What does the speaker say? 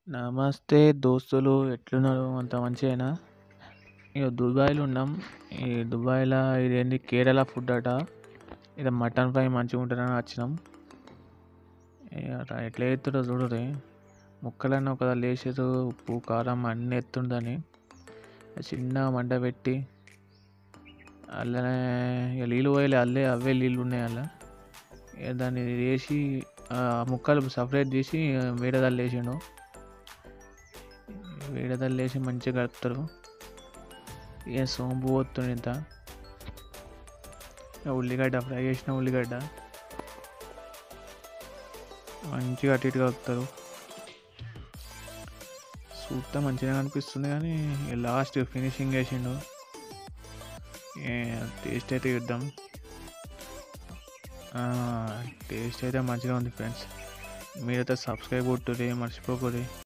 నమస్తే దోస్తులు ఎట్లున్నారు అంత మంచిగానా ఇక దుబాయ్లో ఉన్నాం ఈ దుబాయ్లో ఇదేంటి కేరళ ఫుడ్ అట ఇది మటన్ ఫ్రై మంచిగా ఉంటుందని వచ్చినాం ఇక అట్లా ఎట్లా చేస్తారో చూడుర్రి ముక్కలన్నీ ఒక వేసారు ఉప్పు కారం అన్నీ ఎత్తుందని చిన్న మంట పెట్టి అందులోనే ఇక నీళ్ళు పోయలే అల్లే అవే నీళ్ళు ఉన్నాయి అలా ఇక దాన్ని వేసి ఆ ముక్కలు సపరేట్ చేసి వేరే దాంట్లో వేసిండు వేరే దాంట్లో వేసి మంచిగా కలుపుతారు ఇక సోంపు పోతుంది ఇంత ఇక ఉల్లిగడ్డ ఫ్రై చేసిన ఉల్లిగడ్డ మంచిగా అటు ఇటు కలుపుతారు చూస్తే మంచిగా అనిపిస్తుంది కానీ లాస్ట్ ఫినిషింగ్ వేసిండు టేస్ట్ అయితే చూద్దాం టేస్ట్ అయితే మంచిగా ఉంది ఫ్రెండ్స్ మీరైతే సబ్స్క్రైబ్ కొట్టుర్రి మర్చిపోకూరి